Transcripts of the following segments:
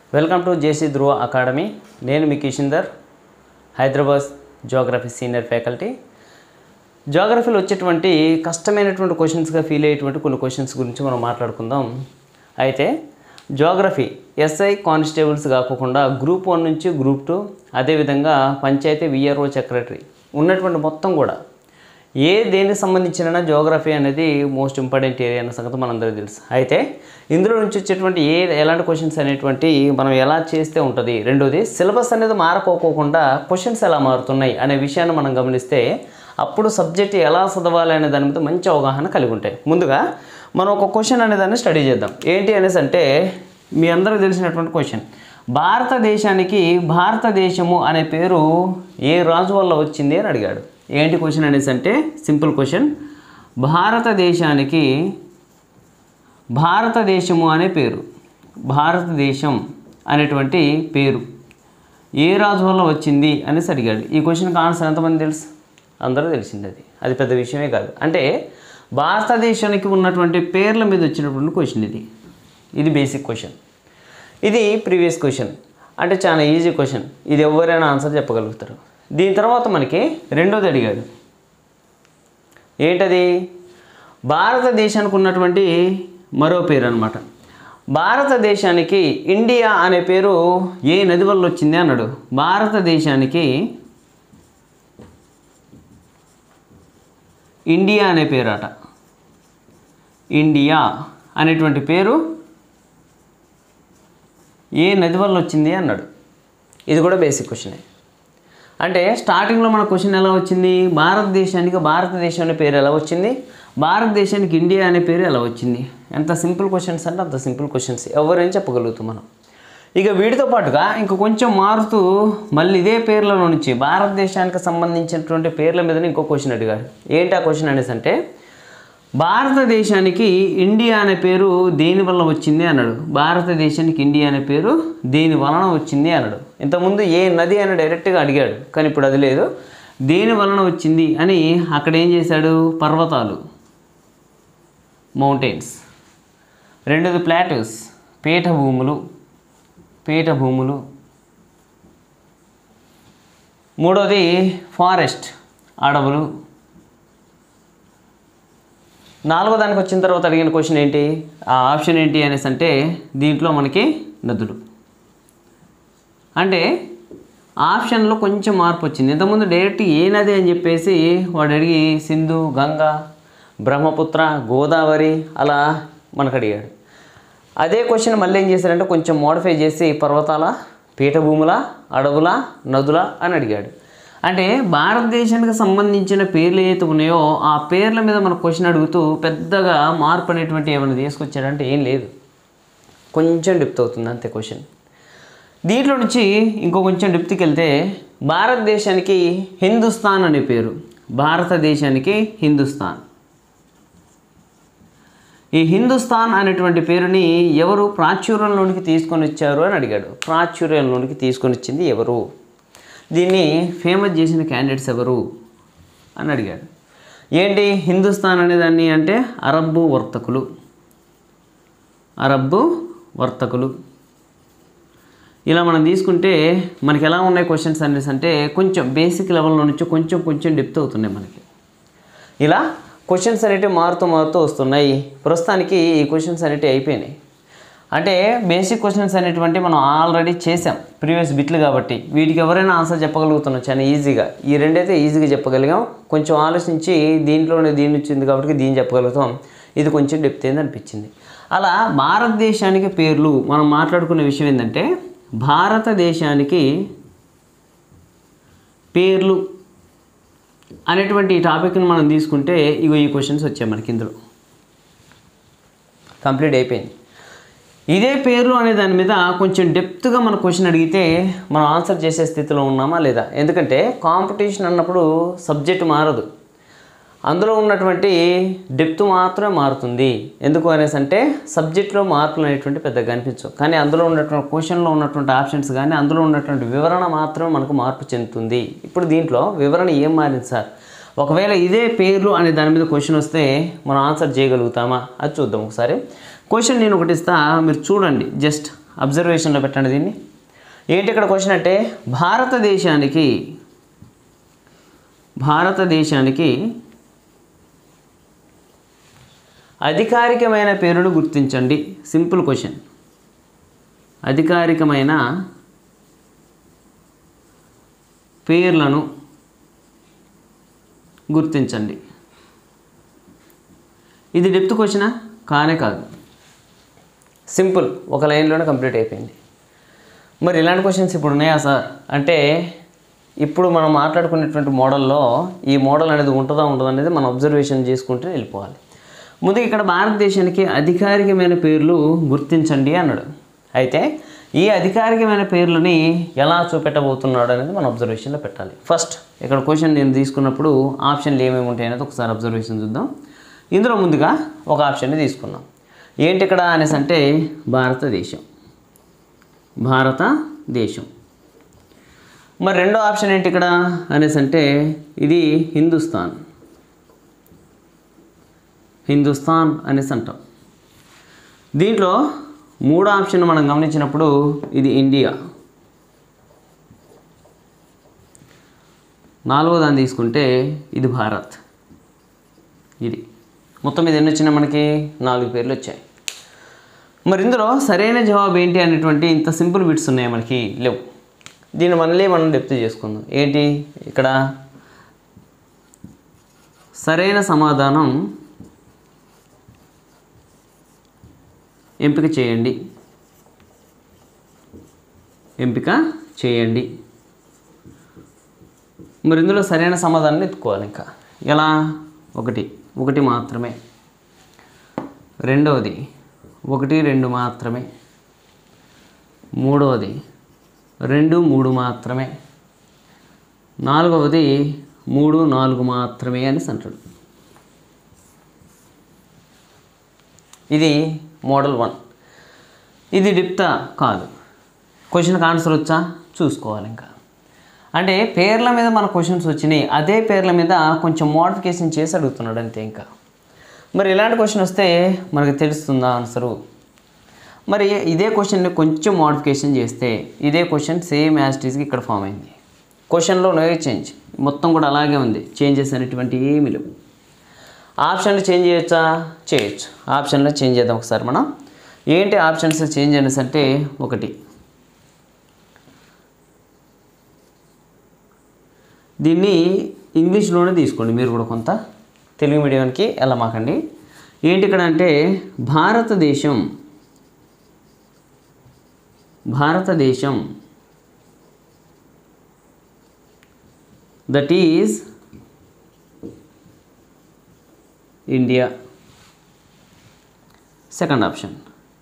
welcome to JC Dhruva academy నేను మీ Kishinder Hyderabad geography senior faculty జోగ్రఫీలో వచ్చేటువంటి కష్టమైనటువంటి క్వశ్చన్స్గా ఫీల్ అయ్యేటువంటి కొన్ని క్వశ్చన్స్ గురించి మనం మాట్లాడుకుందాం అయితే జోగ్రఫీ ఎస్ఐ కానిస్టేబుల్స్ కాకుండా గ్రూప్ వన్ నుంచి గ్రూప్ టూ అదేవిధంగా పంచాయతీ విఆర్ఓ సెక్రటరీ ఉన్నటువంటి మొత్తం కూడా ఏ దేనికి సంబంధించిన జోగ్రఫీ అనేది మోస్ట్ ఇంపార్టెంట్ ఏరియా అన్న సంగతి మనందరికీ తెలుసు అయితే ఇందులో నుంచి వచ్చేటువంటి ఏ ఎలాంటి క్వశ్చన్స్ అనేటువంటి మనం ఎలా చేస్తే ఉంటుంది రెండోది సిలబస్ అనేది మారకోకోకుండా క్వశ్చన్స్ ఎలా మారుతున్నాయి అనే విషయాన్ని మనం గమనిస్తే అప్పుడు సబ్జెక్ట్ ఎలా చదవాలి అనే దాని మీద మంచి అవగాహన కలిగి ఉంటాయి ముందుగా మనం ఒక క్వశ్చన్ అనే దాన్ని స్టడీ చేద్దాం ఏంటి అనేసి అంటే మీ అందరికీ తెలిసినటువంటి క్వశ్చన్ భారతదేశానికి భారతదేశము అనే పేరు ఏ రాజు వల్ల వచ్చింది అని అడిగాడు ఏంటి క్వశ్చన్ అనేసి అంటే సింపుల్ క్వశ్చన్ భారతదేశానికి భారతదేశము అనే పేరు భారతదేశం అనేటువంటి పేరు ఏ రాజు వల్ల వచ్చింది అనేసి అడిగాడు ఈ క్వశ్చన్కి ఆన్సర్ ఎంతమంది తెలుసు అందరూ తెలిసింది అది అది పెద్ద విషయమే కాదు అంటే భారతదేశానికి ఉన్నటువంటి పేర్ల మీద వచ్చినటువంటి క్వశ్చన్ ఇది ఇది బేసిక్ క్వశ్చన్ ఇది ప్రీవియస్ క్వశ్చన్ అంటే చాలా ఈజీ క్వశ్చన్ ఇది ఎవరైనా ఆన్సర్ చెప్పగలుగుతారు దీని తర్వాత మనకి రెండోది అడిగాడు ఏంటది భారతదేశానికి ఉన్నటువంటి మరో పేరు అనమాట భారతదేశానికి ఇండియా అనే పేరు ఏ నది వల్ల వచ్చింది అన్నాడు భారతదేశానికి ఇండియా అనే పేరు అట ఇండియా అనేటువంటి పేరు ఏ నది వల్ల వచ్చింది అన్నాడు ఇది కూడా బేసిక్ క్వశ్చనే అంటే స్టార్టింగ్లో మన క్వశ్చన్ ఎలా వచ్చింది భారతదేశానికి భారతదేశం అనే పేరు ఎలా వచ్చింది భారతదేశానికి ఇండియా అనే పేరు ఎలా వచ్చింది ఎంత సింపుల్ క్వశ్చన్స్ అంటే అంత సింపుల్ క్వశ్చన్స్ ఎవరైనా చెప్పగలుగుతాం మనం ఇక వీటితో పాటుగా ఇంక కొంచెం మారుతూ మళ్ళీ ఇదే పేర్లలో నుంచి భారతదేశానికి సంబంధించినటువంటి పేర్ల మీదనే ఇంకో క్వశ్చన్ అడిగాడు ఏంటి ఆ క్వశ్చన్ అనేసి అంటే భారతదేశానికి ఇండియా అనే పేరు దేని వల్ల వచ్చింది అన్నాడు భారతదేశానికి ఇండియా అనే పేరు దేని వలన వచ్చింది అన్నాడు ఇంతకుముందు ఏ నది అని డైరెక్ట్గా అడిగాడు కానీ ఇప్పుడు అది లేదు దేని వలన వచ్చింది అని అక్కడ ఏం చేశాడు పర్వతాలు మౌంటైన్స్ రెండోది ప్లాటూస్ పీఠభూములు పీఠభూములు మూడోది ఫారెస్ట్ అడవులు నాలుగో దానికి వచ్చిన తర్వాత అడిగిన క్వశ్చన్ ఏంటి ఆ ఆప్షన్ ఏంటి అనేసి అంటే దీంట్లో మనకి నదులు అంటే ఆప్షన్లో కొంచెం మార్పు వచ్చింది ఇంతకుముందు డైరెక్ట్ ఏ నది అని చెప్పేసి వాడు అడిగి సింధు గంగ బ్రహ్మపుత్ర గోదావరి అలా మనకు అడిగాడు అదే క్వశ్చన్ మళ్ళీ ఏం చేశారంటే కొంచెం మోడిఫై చేసి పర్వతాల పీఠభూముల అడవుల నదుల అని అడిగాడు అంటే భారతదేశానికి సంబంధించిన పేర్లు ఏవైతే ఉన్నాయో ఆ పేర్ల మీద మన క్వశ్చన్ అడుగుతూ పెద్దగా మార్పు అనేటువంటి ఏమైనా తీసుకొచ్చాడంటే ఏం లేదు కొంచెం డిప్త్ అవుతుంది అంతే క్వశ్చన్ దీంట్లో నుంచి ఇంకో కొంచెం డిప్త్కి వెళ్తే భారతదేశానికి హిందుస్థాన్ అనే పేరు భారతదేశానికి హిందుస్థాన్ ఈ హిందుస్థాన్ అనేటువంటి పేరుని ఎవరు ప్రాచుర్యంలోనికి తీసుకొని వచ్చారు అని అడిగాడు ప్రాచుర్యంలోనికి తీసుకొని వచ్చింది ఎవరు దీన్ని ఫేమస్ చేసిన క్యాండిడేట్స్ ఎవరు అని అడిగాడు ఏంటి హిందుస్థాన్ అనేదాన్ని అంటే అరబ్బు వర్తకులు అరబ్బు వర్తకులు ఇలా మనం తీసుకుంటే మనకి ఎలా ఉన్నాయి క్వశ్చన్స్ అనేసి అంటే కొంచెం బేసిక్ లెవెల్లో నుంచి కొంచెం కొంచెం డెప్త్ అవుతున్నాయి మనకి ఇలా క్వశ్చన్స్ అనేటివి మారుతూ మారుతూ వస్తున్నాయి ప్రస్తుతానికి ఈ క్వశ్చన్స్ అనేటివి అయిపోయినాయి అంటే బేసిక్ క్వశ్చన్స్ అనేటువంటి మనం ఆల్రెడీ చేసాం ప్రీవియస్ బిట్లు కాబట్టి వీటికి ఎవరైనా ఆన్సర్ చెప్పగలుగుతున్నాం చాలా ఈజీగా ఈ రెండైతే ఈజీగా చెప్పగలిగాం కొంచెం ఆలోచించి దీంట్లోనే దీని వచ్చింది కాబట్టి దీన్ని చెప్పగలుగుతాం ఇది కొంచెం డెప్త్ అయింది అనిపించింది అలా భారతదేశానికి పేర్లు మనం మాట్లాడుకునే విషయం ఏంటంటే భారతదేశానికి పేర్లు అనేటువంటి ఈ టాపిక్ని మనం తీసుకుంటే ఇగో ఈ క్వశ్చన్స్ వచ్చాయి మనకి ఇందులో కంప్లీట్ అయిపోయింది ఇదే పేర్లు అనే దాని మీద కొంచెం డెప్త్గా మన క్వశ్చన్ అడిగితే మనం ఆన్సర్ చేసే స్థితిలో ఉన్నామా లేదా ఎందుకంటే కాంపిటీషన్ అన్నప్పుడు సబ్జెక్ట్ మారదు అందులో ఉన్నటువంటి డెప్త్ మాత్రమే మారుతుంది ఎందుకు అనేసి అంటే సబ్జెక్ట్లో మార్పులు అనేటువంటి పెద్దగా కనిపించవు కానీ అందులో ఉన్నటువంటి క్వశ్చన్లో ఉన్నటువంటి ఆప్షన్స్ కానీ అందులో ఉన్నటువంటి వివరణ మాత్రమే మనకు మార్పు చెందుతుంది ఇప్పుడు దీంట్లో వివరణ ఏం మారింది సార్ ఒకవేళ ఇదే పేర్లు అనే దాని మీద క్వశ్చన్ వస్తే మనం ఆన్సర్ చేయగలుగుతామా అది చూద్దాం ఒకసారి క్వశ్చన్ నేను ఒకటి ఇస్తా మీరు చూడండి జస్ట్ అబ్జర్వేషన్లో పెట్టండి దీన్ని ఏంటి ఇక్కడ క్వశ్చన్ అంటే భారతదేశానికి భారతదేశానికి అధికారికమైన పేరును గుర్తించండి సింపుల్ క్వశ్చన్ అధికారికమైన పేర్లను గుర్తించండి ఇది డెప్త్ క్వశ్చనా కానే కాదు సింపుల్ ఒక లైన్లోనే కంప్లీట్ అయిపోయింది మరి ఇలాంటి క్వశ్చన్స్ ఇప్పుడు ఉన్నాయా సార్ అంటే ఇప్పుడు మనం మాట్లాడుకునేటువంటి మోడల్లో ఈ మోడల్ అనేది ఉంటుందా ఉండదా అనేది మనం అబ్జర్వేషన్ చేసుకుంటూ వెళ్ళిపోవాలి ముందుగా ఇక్కడ భారతదేశానికి అధికారికమైన పేర్లు గుర్తించండి అన్నాడు అయితే ఈ అధికారికమైన పేర్లని ఎలా చూపెట్టబోతున్నాడు అనేది మనం అబ్జర్వేషన్లో పెట్టాలి ఫస్ట్ ఇక్కడ క్వశ్చన్ నేను తీసుకున్నప్పుడు ఆప్షన్లు ఏమేమి ఉంటాయి అనేది ఒకసారి అబ్జర్వేషన్ చూద్దాం ఇందులో ముందుగా ఒక ఆప్షన్ని తీసుకున్నాం ఏంటి ఇక్కడ అనేసి అంటే భారతదేశం భారతదేశం మరి రెండో ఆప్షన్ ఏంటి ఇక్కడ అనేసి అంటే ఇది హిందుస్థాన్ హిందుస్థాన్ అనేసి అంటాం దీంట్లో మూడో ఆప్షన్ మనం గమనించినప్పుడు ఇది ఇండియా నాలుగో దాన్ని తీసుకుంటే ఇది భారత్ ఇది మొత్తం మీద ఎన్ని వచ్చినాయి మనకి నాలుగు పేర్లు వచ్చాయి మరి ఇందులో సరైన జవాబు ఏంటి అనేటువంటి ఇంత సింపుల్ బిట్స్ ఉన్నాయి మనకి లేవు దీన్ని మళ్ళీ మనం డెప్త్ చేసుకుందాం ఏంటి ఇక్కడ సరైన సమాధానం ఎంపిక చేయండి ఎంపిక చేయండి మరి ఇందులో సరైన సమాధానాన్ని ఎత్తుకోవాలి ఇంకా ఎలా ఒకటి ఒకటి మాత్రమే రెండవది ఒకటి రెండు మాత్రమే మూడవది రెండు మూడు మాత్రమే నాలుగవది మూడు నాలుగు మాత్రమే అని అంటాడు ఇది మోడల్ వన్ ఇది డిప్తా కాదు క్వశ్చన్కి ఆన్సర్ వచ్చా చూసుకోవాలి ఇంకా అంటే పేర్ల మీద మన క్వశ్చన్స్ వచ్చినాయి అదే పేర్ల మీద కొంచెం మోడిఫికేషన్ చేసి అడుగుతున్నాడు అంతే ఇంకా మరి ఇలాంటి క్వశ్చన్ వస్తే మనకు తెలుస్తుందా ఆన్సరు మరి ఇదే క్వశ్చన్ని కొంచెం మోడిఫికేషన్ చేస్తే ఇదే క్వశ్చన్ సేమ్ యాస్టీస్కి ఇక్కడ ఫామ్ అయింది క్వశ్చన్లో నో చేంజ్ మొత్తం కూడా అలాగే ఉంది చేంజెస్ అనేటువంటి ఏమీ లేవు ఆప్షన్లు చేంజ్ చేయొచ్చా చేయొచ్చు ఆప్షన్లో చేంజ్ చేద్దాం ఒకసారి మనం ఏంటి ఆప్షన్స్ చేంజ్ అనేసి అంటే ఒకటి దీన్ని ఇంగ్లీష్లోనే తీసుకోండి మీరు కూడా కొంత తెలుగు మీడియానికి వెళ్ళమాకండి ఏంటి ఇక్కడ అంటే Bharatadesham Bharatadesham that is India second option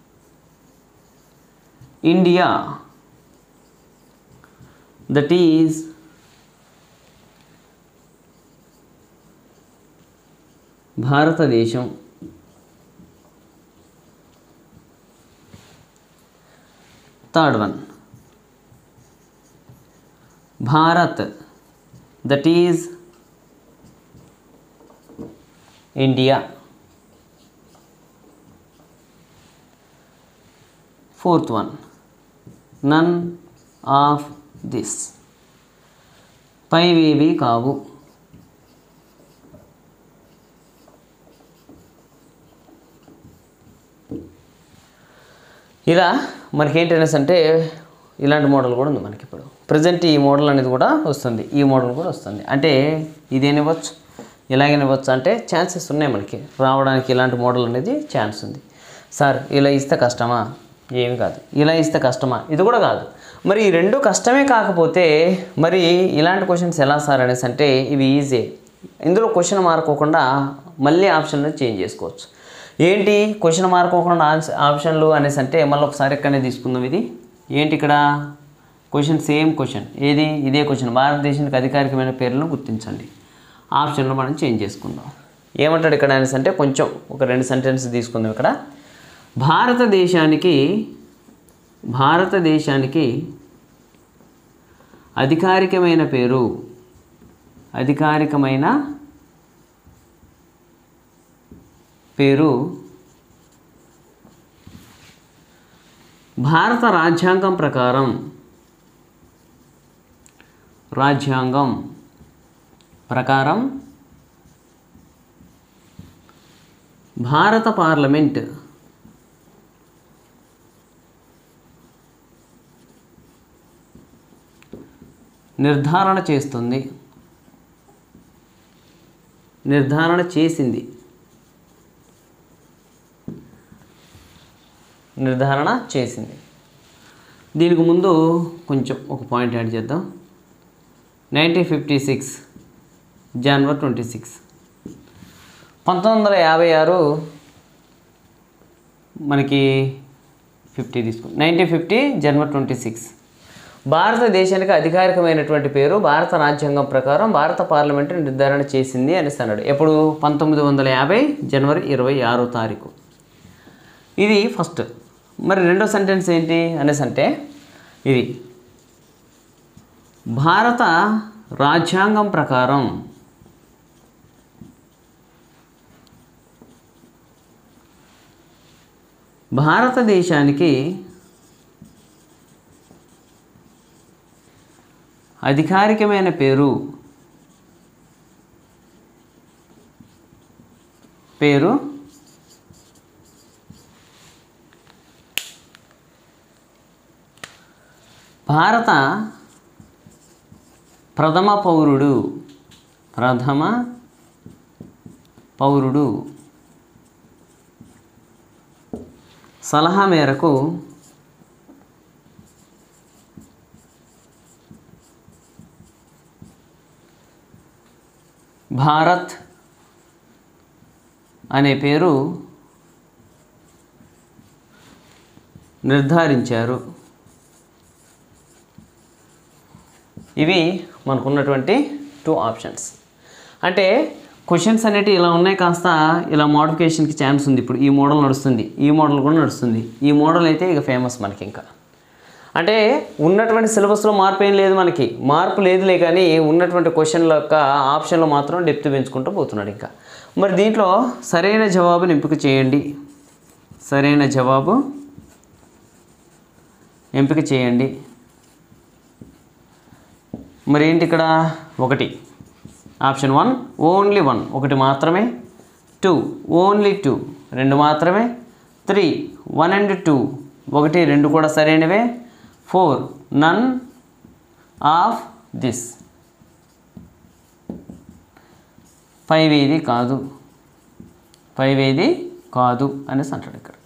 India that is Bharatadesham third one Bharat that is India fourth one none of this పైవేవి కావు ఇలా మనకి ఏంటనేసి అంటే ఇలాంటి మోడల్ కూడా ఉంది మనకి ఇప్పుడు ప్రజెంట్ ఈ మోడల్ అనేది కూడా వస్తుంది ఈ మోడల్ కూడా వస్తుంది అంటే ఇదేనివ్వచ్చు ఇలాగనివ్వచ్చు అంటే ఛాన్సెస్ ఉన్నాయి మనకి రావడానికి ఇలాంటి మోడల్ అనేది ఛాన్స్ ఉంది సార్ ఇలా ఇస్తే కష్టమా ఏమి కాదు ఇలా ఇస్తే కష్టమా ఇది కూడా కాదు మరి ఈ రెండు కష్టమే కాకపోతే మరి ఇలాంటి క్వశ్చన్స్ ఎలా సార్ అనేసి అంటే ఇవి ఈజీ ఇందులో క్వశ్చన్ మారుకోకుండా మళ్ళీ ఆప్షన్లు చేంజ్ చేసుకోవచ్చు ఏంటి క్వశ్చన్ మారుకోకుండా ఆన్స్- ఆప్షన్లు అనేసి అంటే మళ్ళీ ఒకసారి ఎక్కడనే తీసుకుందాం ఇది ఏంటి ఇక్కడ క్వశ్చన్ సేమ్ క్వశ్చన్ ఏది ఇదే క్వశ్చన్ భారతదేశానికి అధికారికమైన పేర్లను గుర్తించండి ఆప్షన్లో మనం చేంజ్ చేసుకుందాం ఏమంటాడు ఇక్కడ అనేసి అంటే కొంచెం ఒక రెండు సెంటెన్స్ తీసుకుందాం ఇక్కడ భారతదేశానికి భారతదేశానికి అధికారికమైన పేరు అధికారికమైన పేరు భారత రాజ్యాంగం ప్రకారం రాజ్యాంగం ప్రకారం భారత పార్లమెంట్ నిర్ధారణ చేస్తుంది నిర్ధారణ చేసింది నిర్ధారణ చేసింది దీనికి ముందు కొంచెం ఒక పాయింట్ యాడ్ చేద్దాం nineteen fifty six January twenty six పంతొమ్మిది వందల యాభై ఆరు మనకి ఫిఫ్టీ తీసుకు nineteen fifty January twenty six భారతదేశానికి అధికారికమైనటువంటి పేరు భారత రాజ్యాంగం ప్రకారం భారత పార్లమెంటు నిర్ధారణ చేసింది అనేసి అన్నాడు ఎప్పుడు పంతొమ్మిది వందల యాభై జనవరి ఇరవై ఆరో తారీఖు ఇది ఫస్ట్ మరి రెండో సెంటెన్స్ ఏంటి అనేసి అంటే ఇది భారత రాజ్యాంగం ప్రకారం భారతదేశానికి అధికారికమైన పేరు పేరు భారత ప్రథమ పౌరుడు ప్రథమ పౌరుడు సలహా మేరకు భారత్ అనే పేరు నిర్ధారించారు ఇవి మనకున్నటువంటి టూ ఆప్షన్స్ అంటే క్వశ్చన్స్ అనేవి ఇలా ఉన్నాయి కాస్త ఇలా మోడిఫికేషన్కి ఛాన్స్ ఉంది ఇప్పుడు ఈ మోడల్ నడుస్తుంది ఈ మోడల్ కూడా నడుస్తుంది ఈ మోడల్ అయితే ఇక ఫేమస్ మనకి ఇంకా అంటే ఉన్నటువంటి సిలబస్లో మార్పు ఏం లేదు మనకి మార్పు లేదులే కానీ ఉన్నటువంటి క్వశ్చన్ల యొక్క ఆప్షన్లో మాత్రం డెప్త్ పెంచుకుంటూ పోతున్నాడు ఇంకా మరి దీంట్లో సరైన జవాబుని ఎంపిక చేయండి సరైన జవాబు ఎంపిక చేయండి మరి ఏంటి ఇక్కడ ఒకటి ఆప్షన్ వన్ ఓన్లీ వన్ ఒకటి మాత్రమే టూ ఓన్లీ టూ రెండు మాత్రమే త్రీ వన్ అండ్ టూ ఒకటి రెండు కూడా సరైనవే four none of this five ఏది కాదు ఫైవ్ ఏది కాదు అనేసి అంటాడు ఇక్కడ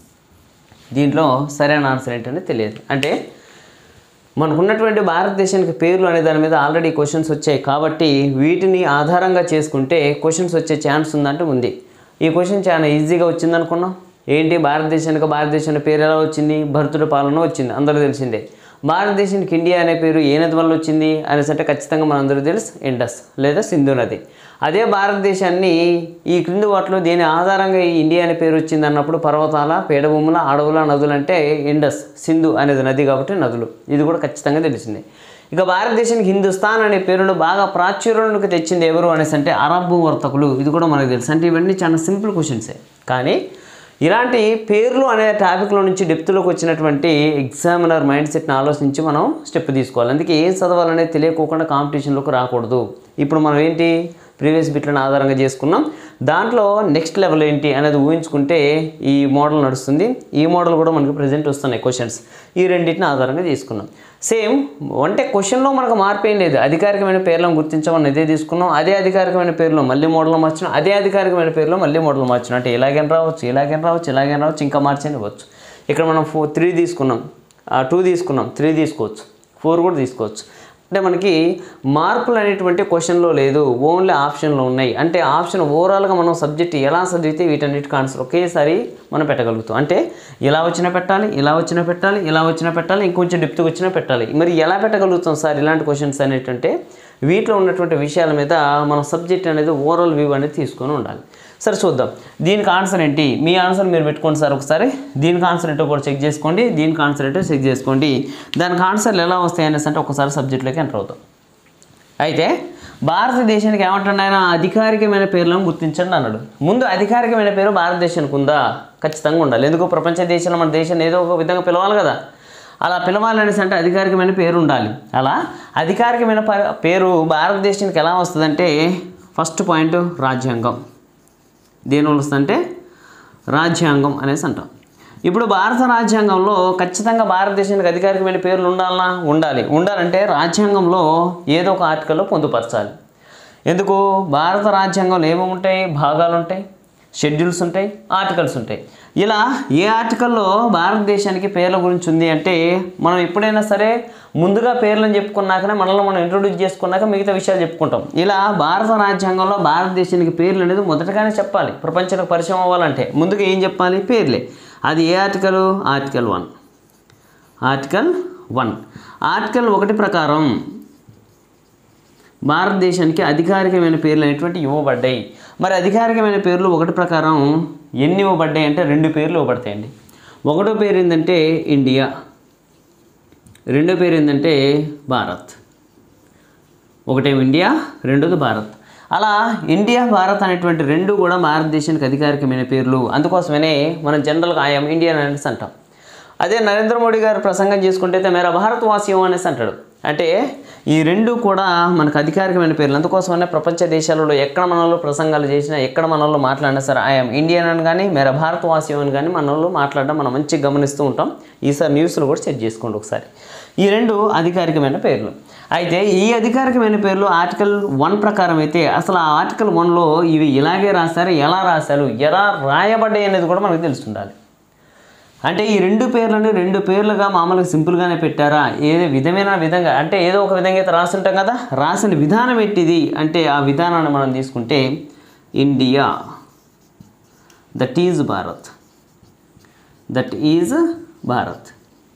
దీంట్లో సరైన ఆన్సర్ ఏంటనే తెలియదు అంటే మనకున్నటువంటి భారతదేశానికి పేర్లు అనే దాని మీద ఆల్రెడీ క్వశ్చన్స్ వచ్చాయి కాబట్టి వీటిని ఆధారంగా చేసుకుంటే క్వశ్చన్స్ వచ్చే ఛాన్స్ ఉందంటే ఉంది ఈ క్వశ్చన్ చాలా ఈజీగా వచ్చింది అనుకున్నాం ఏంటి భారతదేశానికి భారతదేశం పేరు ఎలా వచ్చింది భరతుడి పాలన వచ్చింది అందరూ తెలిసిందే భారతదేశానికి ఇండియా అనే పేరు ఏ నది వల్ల వచ్చింది అనేసి అంటే ఖచ్చితంగా మనందరూ తెలుసు ఇండస్ లేదా సింధు నది అదే భారతదేశాన్ని ఈ క్రింది వాటిలో దేని ఆధారంగా ఈ ఇండియా అనే పేరు వచ్చింది అన్నప్పుడు పర్వతాల పీఠభూముల అడవుల నదులు అంటే ఇండస్ సింధు అనేది నది కాబట్టి నదులు ఇది కూడా ఖచ్చితంగా తెలిసిందే ఇక భారతదేశానికి హిందుస్థాన్ అనే పేరును బాగా ప్రాచుర్యంలోకి తెచ్చింది ఎవరు అనేసి అంటే అరబ్బు వర్తకులు ఇది కూడా మనకు తెలుసు అంటే ఇవన్నీ చాలా సింపుల్ క్వశ్చన్సే కానీ ఇలాంటి పేర్లు అనే టాపిక్లో నుంచి డెప్త్లోకి వచ్చినటువంటి ఎగ్జామినర్ మైండ్ సెట్ని ఆలోచించి మనం స్టెప్ తీసుకోవాలి అందుకే ఏం చదవాలనేది తెలియకోకుండా కాంపిటీషన్లోకి రాకూడదు ఇప్పుడు మనం ఏంటి ప్రీవియస్ బిట్లను ఆధారంగా చేసుకున్నాం దాంట్లో నెక్స్ట్ లెవెల్ ఏంటి అనేది ఊహించుకుంటే ఈ మోడల్ నడుస్తుంది ఈ మోడల్ కూడా మనకి ప్రజెంట్ వస్తున్నాయి క్వశ్చన్స్ ఈ రెండింటిని ఆధారంగా తీసుకున్నాం సేమ్ అంటే క్వశ్చన్లో మనకు మార్పు ఏం లేదు అధికారికమైన పేర్లను గుర్తించమని ఇదే తీసుకున్నాం అదే అధికారికమైన పేరులో మళ్ళీ మోడల్ మార్చినాం అదే అధికారికమైన పేరులో మళ్ళీ మోడల్ మార్చినాం అంటే ఇలాగైనా రావచ్చు ఇలాగైనా రావచ్చు ఇలాగైనా రావచ్చు ఇంకా మార్చని ఇవ్వచ్చు ఇక్కడ మనం ఫోర్ త్రీ తీసుకున్నాం టూ తీసుకున్నాం త్రీ తీసుకోవచ్చు ఫోర్ కూడా తీసుకోవచ్చు అంటే మనకి మార్పులు అనేటువంటి క్వశ్చన్లో లేదు ఓన్లీ ఆప్షన్లో ఉన్నాయి అంటే ఆప్షన్ ఓవరాల్గా మనం సబ్జెక్ట్ ఎలా చదివితే వీటన్నిటికి ఆన్సర్ ఒకేసారి మనం పెట్టగలుగుతాం అంటే ఇలా వచ్చినా పెట్టాలి ఇలా వచ్చినా పెట్టాలి ఇలా వచ్చినా పెట్టాలి ఇంకొంచెం డెప్త్గా వచ్చినా పెట్టాలి మరి ఎలా పెట్టగలుగుతాం సార్ ఇలాంటి క్వశ్చన్స్ అనేటంటే వీటిలో ఉన్నటువంటి విషయాల మీద మనం సబ్జెక్ట్ అనేది ఓవరాల్ వ్యూ అనేది తీసుకొని ఉండాలి సరే చూద్దాం దీనికి ఆన్సర్ ఏంటి మీ ఆన్సర్ మీరు పెట్టుకోండి సార్ ఒకసారి దీనికి ఆన్సర్ ఏంటో కూడా చెక్ చేసుకోండి దీనికి ఆన్సర్ ఏంటో చెక్ చేసుకోండి దానికి ఆన్సర్లు ఎలా వస్తాయి అనేసి అంటే ఒకసారి సబ్జెక్ట్లోకి ఎంటర్ అవుతాం అయితే భారతదేశానికి ఏమంటాడు ఆయన అధికారికమైన పేర్లను గుర్తించండి అన్నాడు ముందు అధికారికమైన పేరు భారతదేశానికి ఉందా ఖచ్చితంగా ఉండాలి ఎందుకు ప్రపంచ దేశంలో మన దేశాన్ని ఏదో ఒక విధంగా పిలవాలి కదా అలా పిలవాలనేసి అంటే అధికారికమైన పేరు ఉండాలి అలా అధికారికమైన ప- పేరు భారతదేశానికి ఎలా వస్తుందంటే ఫస్ట్ పాయింట్ రాజ్యాంగం దేని వల్ల వస్తుందంటే రాజ్యాంగం అనేసి అంటాం ఇప్పుడు భారత రాజ్యాంగంలో ఖచ్చితంగా భారతదేశానికి అధికారికమైన పేర్లు ఉండాలనా ఉండాలి ఉండాలంటే రాజ్యాంగంలో ఏదో ఒక ఆర్టికల్లో పొందుపరచాలి ఎందుకు భారత రాజ్యాంగంలో ఏమేమి ఉంటాయి భాగాలు ఉంటాయి షెడ్యూల్స్ ఉంటాయి ఆర్టికల్స్ ఉంటాయి ఇలా ఏ ఆర్టికల్లో భారతదేశానికి పేర్ల గురించి ఉంది అంటే మనం ఎప్పుడైనా సరే ముందుగా పేర్లను చెప్పుకున్నాకనే మనల్ని మనం ఇంట్రొడ్యూస్ చేసుకున్నాక మిగతా విషయాలు చెప్పుకుంటాం ఇలా భారత రాజ్యాంగంలో భారతదేశానికి పేర్లు అనేది మొదటగానే చెప్పాలి ప్రపంచానికి పరిచయం అవ్వాలంటే ముందుగా ఏం చెప్పాలి పేర్లే అది ఏ article article one article one article ఒకటి ప్రకారం భారతదేశానికి అధికారికమైన పేర్లు అనేటువంటి ఇవ్వబడ్డాయి మరి అధికారికమైన పేర్లు ఒకటి ప్రకారం ఎన్ని ఇవ్వబడ్డాయి అంటే రెండు పేర్లు ఇవ్వబడతాయండి ఒకటో పేరు ఏంటంటే ఇండియా రెండో పేరు ఏంటంటే భారత్ ఒకటేమో ఇండియా రెండోది భారత్ అలా ఇండియా భారత్ అనేటువంటి రెండు కూడా భారతదేశానికి అధికారికమైన పేర్లు అందుకోసమనే మనం జనరల్గా ఆయాం ఇండియన్ అనేసి అంటాం అదే నరేంద్ర మోడీ గారు ప్రసంగం చేసుకుంటే అయితే మేరా భారత్ వాస్యం అనేసి అంటాడు అంటే ఈ రెండు కూడా మనకు అధికారికమైన పేర్లు అందుకోసమనే ప్రపంచ దేశాలలో ఎక్కడ మనలో ప్రసంగాలు చేసినా ఎక్కడ మనలో మాట్లాడినా సరే ఆయాం ఇండియన్ అని కానీ మేరా భారత్ వాస్యం అని కానీ మనలో మాట్లాడడం మనం మంచిగా గమనిస్తూ ఉంటాం ఈసారి న్యూస్లో కూడా చెక్ చేసుకోండి ఒకసారి ఈ రెండు అధికారికమైన పేర్లు అయితే ఈ అధికారికమైన పేర్లు ఆర్టికల్ వన్ ప్రకారం అయితే అసలు ఆ ఆర్టికల్ వన్లో ఇవి ఇలాగే రాశారు ఎలా రాశారు ఎలా రాయబడ్డాయి అనేది కూడా మనకు తెలుస్తుండాలి అంటే ఈ రెండు పేర్లని రెండు పేర్లుగా మామూలుగా సింపుల్గానే పెట్టారా ఏదో విధమైన విధంగా అంటే ఏదో ఒక విధంగా అయితే రాస్తుంటాం కదా రాసిన విధానం ఎట్టిది అంటే ఆ విధానాన్ని మనం తీసుకుంటే India that is Bharat that is Bharat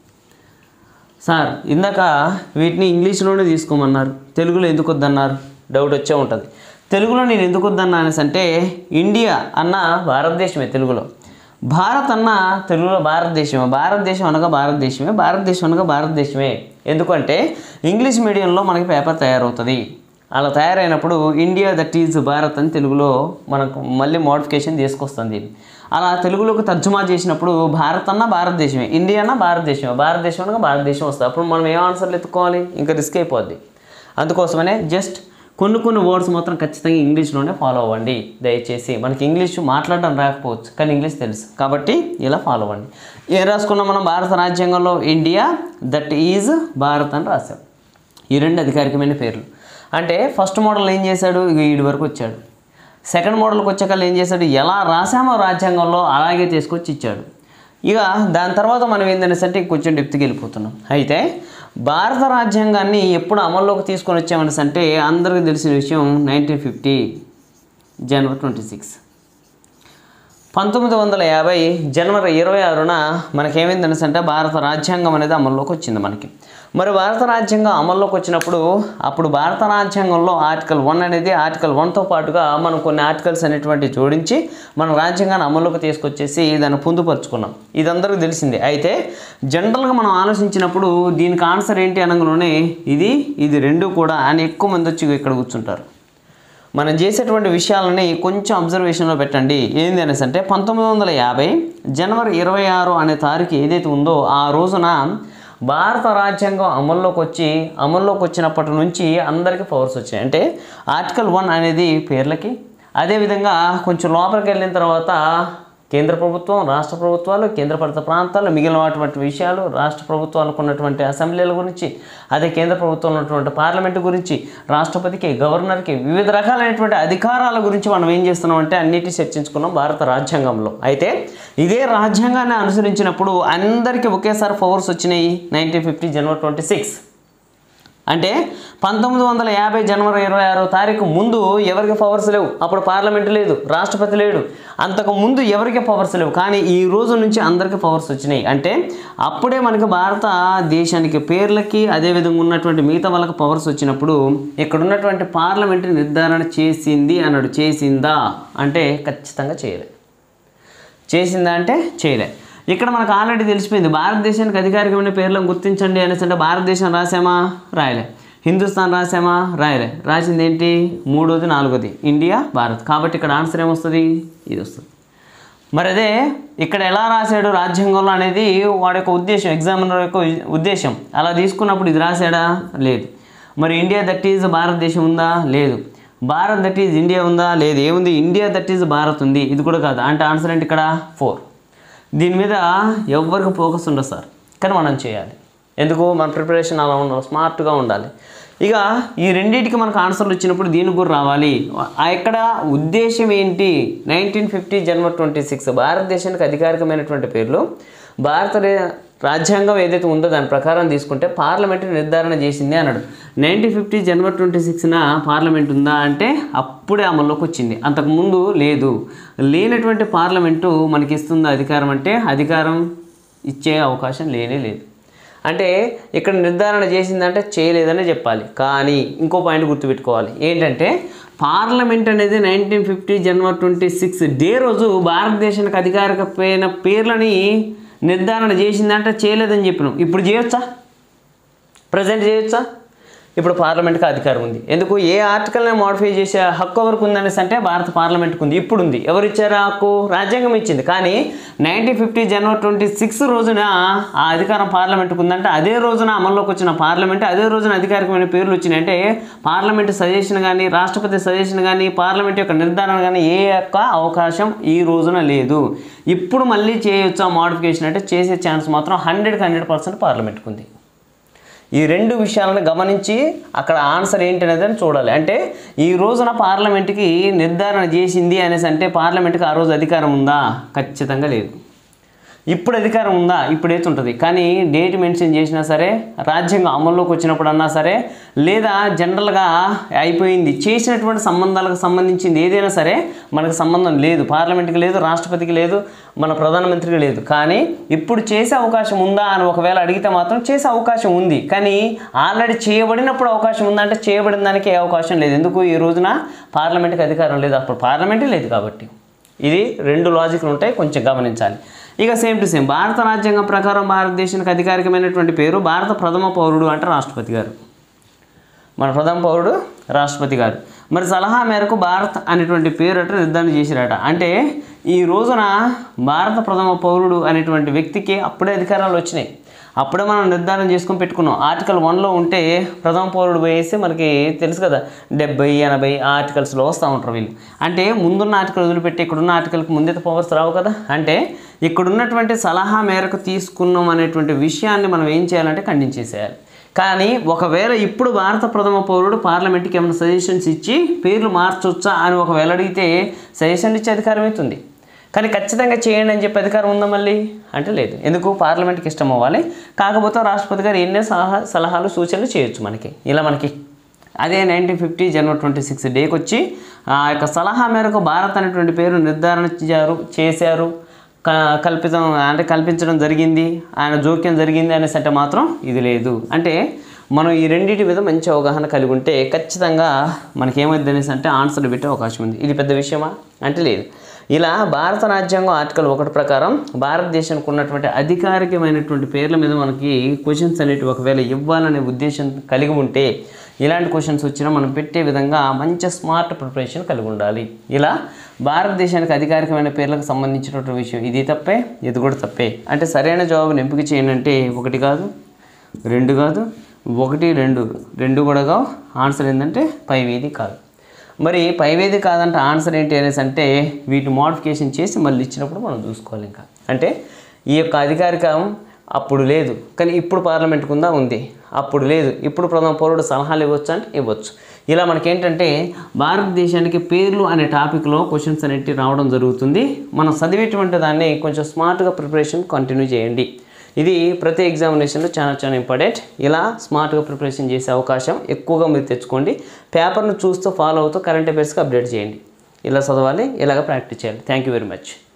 sir ఇందాక వీటిని ఇంగ్లీష్లోనే తీసుకోమన్నారు తెలుగులో ఎందుకు వద్దన్నారు డౌట్ వచ్చే ఉంటుంది తెలుగులో నేను ఎందుకు వద్దన్నా అనేసి అంటే ఇండియా అన్న భారతదేశమే తెలుగులో భారత్ అన్న తెలుగులో భారతదేశమే భారతదేశం అనగా భారతదేశమే భారతదేశం అనగా భారతదేశమే ఎందుకంటే ఇంగ్లీష్ మీడియంలో మనకి పేపర్ తయారవుతుంది అలా తయారైనప్పుడు ఇండియా దట్ ఈజ్ భారత్ అని తెలుగులో మనకు మళ్ళీ మోడిఫికేషన్ తీసుకొస్తుంది అలా తెలుగులోకి తర్జుమా చేసినప్పుడు భారత్ అన్న భారతదేశమే ఇండియా అన్న భారతదేశమే భారతదేశం అనగా భారతదేశం వస్తుంది అప్పుడు మనం ఏం ఆన్సర్లు ఎత్తుకోవాలి ఇంకా రిస్క్ అయిపోద్ది అందుకోసమనే జస్ట్ కొన్ని కొన్ని వర్డ్స్ మాత్రం ఖచ్చితంగా ఇంగ్లీష్లోనే ఫాలో అవ్వండి దయచేసి మనకి ఇంగ్లీష్ మాట్లాడడం రాకపోవచ్చు కానీ ఇంగ్లీష్ తెలుసు కాబట్టి ఇలా ఫాలో అవ్వండి ఏం రాసుకున్నాం మనం భారత రాజ్యాంగంలో ఇండియా దట్ ఈజ్ భారత్ అని రాసాం ఈ రెండు అధికారికమైన పేర్లు అంటే ఫస్ట్ మోడల్ ఏం చేశాడు ఇక ఈడి వరకు వచ్చాడు సెకండ్ మోడల్కి వచ్చాక ఏం చేశాడు ఎలా రాసామో రాజ్యాంగంలో అలాగే తీసుకొచ్చి ఇచ్చాడు ఇక దాని తర్వాత మనం ఏంటనేసి అంటే కొంచెం డెప్త్కి వెళ్ళిపోతున్నాం అయితే భారత రాజ్యాంగాన్ని ఎప్పుడు అమల్లోకి తీసుకొని వచ్చామనేసి అంటే అందరికీ తెలిసిన విషయం nineteen fifty January twenty six పంతొమ్మిది వందల యాభై జనవరి ఇరవై ఆరున మనకేమైందనేసి అంటే భారత రాజ్యాంగం అనేది అమల్లోకి వచ్చింది మనకి మరి భారత రాజ్యాంగం అమల్లోకి వచ్చినప్పుడు అప్పుడు భారత రాజ్యాంగంలో ఆర్టికల్ వన్ అనేది ఆర్టికల్ వన్తో పాటుగా మనం కొన్ని ఆర్టికల్స్ అనేటువంటి జోడించి మనం రాజ్యాంగాన్ని అమల్లోకి తీసుకొచ్చేసి దాన్ని పొందుపరుచుకున్నాం ఇది అందరికీ తెలిసిందే అయితే జనరల్గా మనం ఆలోచించినప్పుడు దీనికి ఆన్సర్ ఏంటి అనగానే ఇది ఇది రెండు కూడా అని ఎక్కువ మంది వచ్చి ఇక్కడ కూర్చుంటారు మనం చేసేటువంటి విషయాలని కొంచెం అబ్జర్వేషన్లో పెట్టండి ఏంది అనేసి అంటే పంతొమ్మిది వందల యాభై జనవరి ఇరవై ఆరు అనే తారీఖు ఏదైతే ఉందో ఆ రోజున భారత రాజ్యాంగం అమల్లోకి వచ్చి అమల్లోకి వచ్చినప్పటి నుంచి అందరికీ పవర్స్ వచ్చాయి అంటే ఆర్టికల్ వన్ అనేది పేర్లకి అదేవిధంగా కొంచెం లోపలికి వెళ్ళిన తర్వాత కేంద్ర ప్రభుత్వం రాష్ట్ర ప్రభుత్వాలు కేంద్రపాలిత ప్రాంతాలు మిగిలినటువంటి విషయాలు రాష్ట్ర ప్రభుత్వాలకు ఉన్నటువంటి అసెంబ్లీల గురించి అదే కేంద్ర ప్రభుత్వం ఉన్నటువంటి పార్లమెంటు గురించి రాష్ట్రపతికి గవర్నర్కి వివిధ రకాలైనటువంటి అధికారాల గురించి మనం ఏం చేస్తున్నాం అంటే అన్నిటి చర్చించుకున్నాం భారత రాజ్యాంగంలో అయితే ఇదే రాజ్యాంగాన్ని అనుసరించినప్పుడు అందరికీ ఒకేసారి పవర్స్ వచ్చినాయి nineteen fifty January twenty six అంటే పంతొమ్మిది వందల యాభై జనవరి ఇరవై ఆరో తారీఖు ముందు ఎవరికి పవర్స్ లేవు అప్పుడు పార్లమెంట్ లేదు రాష్ట్రపతి లేడు అంతకు ముందు ఎవరికి పవర్స్ లేవు కానీ ఈ రోజు నుంచి అందరికీ పవర్స్ వచ్చినాయి అంటే అప్పుడే మనకి భారతదేశానికి పేర్లకి అదేవిధంగా ఉన్నటువంటి మిగతా వాళ్ళకి పవర్స్ వచ్చినప్పుడు ఇక్కడ ఉన్నటువంటి పార్లమెంట్ నిర్ధారణ చేసింది అన్నాడు చేసిందా అంటే ఖచ్చితంగా చేయలేదు చేసిందా అంటే చేయలే ఇక్కడ మనకు ఆల్రెడీ తెలిసిపోయింది భారతదేశానికి అధికారికమైన పేర్లను గుర్తించండి అనేసి అంటే భారతదేశం రాసామా రాయలే హిందుస్థాన్ రాసామా రాయలే రాసింది ఏంటి మూడోది నాలుగోది ఇండియా భారత్ కాబట్టి ఇక్కడ ఆన్సర్ ఏమొస్తుంది ఇది వస్తుంది మరి అదే ఇక్కడ ఎలా రాశాడు రాజ్యాంగంలో అనేది వాడి యొక్క ఉద్దేశం ఎగ్జామినర్ యొక్క ఉద్దేశం అలా తీసుకున్నప్పుడు ఇది రాశాడా లేదు మరి ఇండియా దట్ ఈజ్ భారతదేశం ఉందా లేదు భారత్ దట్ ఈజ్ ఇండియా ఉందా లేదు ఏముంది ఇండియా దట్ ఈజ్ భారత్ ఉంది ఇది కూడా కాదు అంటే ఆన్సర్ ఏంటి ఇక్కడ ఫోర్ దీని మీద ఎవరికి ఫోకస్ ఉండదు సార్ కానీ మనం చేయాలి ఎందుకు మన ప్రిపరేషన్ అలా ఉండాలి స్మార్ట్గా ఉండాలి ఇక ఈ రెండింటికి మనకు ఆన్సర్లు వచ్చినప్పుడు దీనికి కూడా రావాలి ఆ ఇక్కడ ఉద్దేశం ఏంటి nineteen fifty January twenty six భారతదేశానికి అధికారికమైనటువంటి పేర్లు భారత రే- రాజ్యాంగం ఏదైతే ఉందో దాని ప్రకారం తీసుకుంటే పార్లమెంట్ నిర్ధారణ చేసింది అన్నాడు నైన్టీన్ ఫిఫ్టీ జనవరి ట్వంటీ సిక్స్న పార్లమెంట్ ఉందా అంటే అప్పుడే అమల్లోకి వచ్చింది అంతకుముందు లేదు లేనటువంటి పార్లమెంటు మనకి ఇస్తుందా అధికారం అంటే అధికారం ఇచ్చే అవకాశం లేనే లేదు అంటే ఇక్కడ నిర్ధారణ చేసిందంటే చేయలేదనే చెప్పాలి కానీ ఇంకో పాయింట్ గుర్తుపెట్టుకోవాలి ఏంటంటే పార్లమెంట్ అనేది nineteen fifty January twenty six day రోజు భారతదేశానికి అధికారికమైన పేర్లని నిర్ధారణ చేసిందంటే చేయలేదని చెప్పినాం ఇప్పుడు చేయొచ్చా ప్రజెంట్ చేయొచ్చా ఇప్పుడు పార్లమెంట్కి అధికారం ఉంది ఎందుకు ఏ ఆర్టికల్ని మోడిఫై చేసే హక్కు ఎవరికి ఉందనేసి అంటే భారత పార్లమెంట్కి ఉంది ఇప్పుడు ఉంది ఎవరు ఇచ్చారు ఆ హక్కు రాజ్యాంగం ఇచ్చింది కానీ nineteen fifty January twenty six రోజున ఆ అధికారం పార్లమెంట్కి ఉందంటే అదే రోజున అమల్లోకి వచ్చిన పార్లమెంట్ అదే రోజున అధికారికమైన పేర్లు వచ్చినాయి అంటే పార్లమెంట్ సజెషన్ కానీ రాష్ట్రపతి సజెషన్ కానీ పార్లమెంట్ యొక్క నిర్ధారణ కానీ ఏ యొక్క అవకాశం ఈ రోజున లేదు ఇప్పుడు మళ్ళీ చేయొచ్చా మోడిఫికేషన్ అంటే చేసే ఛాన్స్ మాత్రం హండ్రెడ్కి హండ్రెడ్ పర్సెంట్ పార్లమెంట్కి ఉంది ఈ రెండు విషయాలను గమనించి అక్కడ ఆన్సర్ ఏంటి అనేది అని చూడాలి అంటే ఈ రోజున పార్లమెంట్కి నిర్ధారణ చేసింది అనేసి అంటే పార్లమెంట్కి ఆ రోజు అధికారం ఉందా ఖచ్చితంగా లేదు ఇప్పుడు అధికారం ఉందా ఇప్పుడు అయితే ఉంటుంది కానీ డేట్ మెన్షన్ చేసినా సరే రాజ్యాంగం అమల్లోకి వచ్చినప్పుడు అన్నా సరే లేదా జనరల్గా అయిపోయింది చేసినటువంటి సంబంధాలకు సంబంధించింది ఏదైనా సరే మనకు సంబంధం లేదు పార్లమెంట్కి లేదు రాష్ట్రపతికి లేదు మన ప్రధానమంత్రికి లేదు కానీ ఇప్పుడు చేసే అవకాశం ఉందా అని ఒకవేళ అడిగితే మాత్రం చేసే అవకాశం ఉంది కానీ ఆల్రెడీ చేయబడినప్పుడు అవకాశం ఉందా అంటే చేయబడిన దానికి ఏ అవకాశం లేదు ఎందుకు ఈ రోజున పార్లమెంట్కి అధికారం లేదు అప్పుడు పార్లమెంటే లేదు కాబట్టి ఇది రెండు లాజిక్లు ఉంటాయి కొంచెం గమనించాలి ఇక సేమ్ టు సేమ్ భారత రాజ్యాంగం ప్రకారం భారతదేశానికి అధికారికమైనటువంటి పేరు భారత ప్రథమ పౌరుడు అంటే రాష్ట్రపతి గారు మన ప్రథమ పౌరుడు రాష్ట్రపతి గారు మరి సలహా మేరకు భారత్ అనేటువంటి పేరు అంటే నిర్ధారణ చేసిరట అంటే ఈ రోజున భారత ప్రథమ పౌరుడు అనేటువంటి వ్యక్తికి అప్పుడే అధికారాలు వచ్చినాయి అప్పుడే మనం నిర్ధారణ చేసుకొని పెట్టుకున్నాం ఆర్టికల్ వన్లో ఉంటే ప్రథమ పౌరుడు పోయేసి మనకి తెలుసు కదా డెబ్బై ఎనభై ఆర్టికల్స్లో వస్తూ ఉంటారు వీళ్ళు అంటే ముందున్న ఆర్టికల్ వదిలిపెట్టి ఇక్కడున్న ఆర్టికల్కి ముందైతే పవర్స్ రావు కదా అంటే ఇక్కడున్నటువంటి సలహా మేరకు తీసుకున్నాం అనేటువంటి విషయాన్ని మనం ఏం చేయాలంటే ఖండించేసేయాలి కానీ ఒకవేళ ఇప్పుడు భారత ప్రథమ పౌరుడు పార్లమెంట్కి ఏమైనా సజెషన్స్ ఇచ్చి పేర్లు మార్చొచ్చా అని ఒకవేళ అడిగితే సజెషన్ ఇచ్చే అధికారం అవుతుంది కానీ ఖచ్చితంగా చేయండి అని చెప్పి అధికారం ఉందా మళ్ళీ అంటే లేదు ఎందుకు పార్లమెంట్కి ఇష్టం అవ్వాలి కాకపోతే రాష్ట్రపతి గారు ఎన్నో సలహా సలహాలు సూచనలు చేయొచ్చు మనకి ఇలా మనకి అదే nineteen fifty January twenty six డేకి వచ్చి ఆ యొక్క సలహా మేరకు భారత్ అనేటువంటి పేరు నిర్ధారణ చేశారు చేశారు క- కల్పితం అంటే కల్పించడం జరిగింది ఆయన జోక్యం జరిగింది అనేసి అంటే మాత్రం ఇది లేదు అంటే మనం ఈ రెండింటి మీద మంచి అవగాహన కలిగి ఉంటే ఖచ్చితంగా మనకేమైంది అనేసి అంటే ఆన్సర్ పెట్టే అవకాశం ఉంది ఇది పెద్ద విషయమా అంటే లేదు ఇలా భారత రాజ్యాంగం ఆర్టికల్ ఒకటి ప్రకారం భారతదేశానికి ఉన్నటువంటి అధికారికమైనటువంటి పేర్ల మీద మనకి క్వశ్చన్స్ అనేటివి ఒకవేళ ఇవ్వాలనే ఉద్దేశం కలిగి ఉంటే ఇలాంటి క్వశ్చన్స్ వచ్చినా మనం పెట్టే విధంగా మంచి స్మార్ట్ ప్రిపరేషన్ కలిగి ఉండాలి ఇలా భారతదేశానికి అధికారికమైన పేర్లకు సంబంధించినటువంటి విషయం ఇది తప్పే ఇది కూడా తప్పే అంటే సరైన జవాబుని ఎంపిక చేయండి అంటే ఒకటి కాదు రెండు కాదు ఒకటి రెండు రెండు కూడా కావు ఆన్సర్ ఏంటంటే పైవేది కాదు మరి పైవేది కాదంటే ఆన్సర్ ఏంటి అనేసి అంటే వీటి మోడిఫికేషన్ చేసి మళ్ళీ ఇచ్చినప్పుడు మనం చూసుకోవాలి ఇంకా అంటే ఈ యొక్క అధికారికం అప్పుడు లేదు కానీ ఇప్పుడు పార్లమెంట్కి ఉందా ఉంది అప్పుడు లేదు ఇప్పుడు ప్రథమ పౌరుడు సలహాలు ఇవ్వచ్చు అంటే ఇవ్వచ్చు ఇలా మనకేంటంటే భారతదేశానికి పేర్లు అనే టాపిక్లో క్వశ్చన్స్ అనేవి రావడం జరుగుతుంది మనం చదివేటువంటి దాన్ని కొంచెం స్మార్ట్గా ప్రిపరేషన్ కంటిన్యూ చేయండి ఇది ప్రతి ఎగ్జామినేషన్లో చాలా చాలా ఇంపార్టెంట్ ఇలా స్మార్ట్గా ప్రిపరేషన్ చేసే అవకాశం ఎక్కువగా మీరు తెచ్చుకోండి పేపర్ను చూస్తూ ఫాలో అవుతూ కరెంట్ అఫైర్స్కి అప్డేట్ చేయండి ఇలా చదవాలి ఇలాగ ప్రాక్టీస్ చేయాలి థ్యాంక్ యూ వెరీ మచ్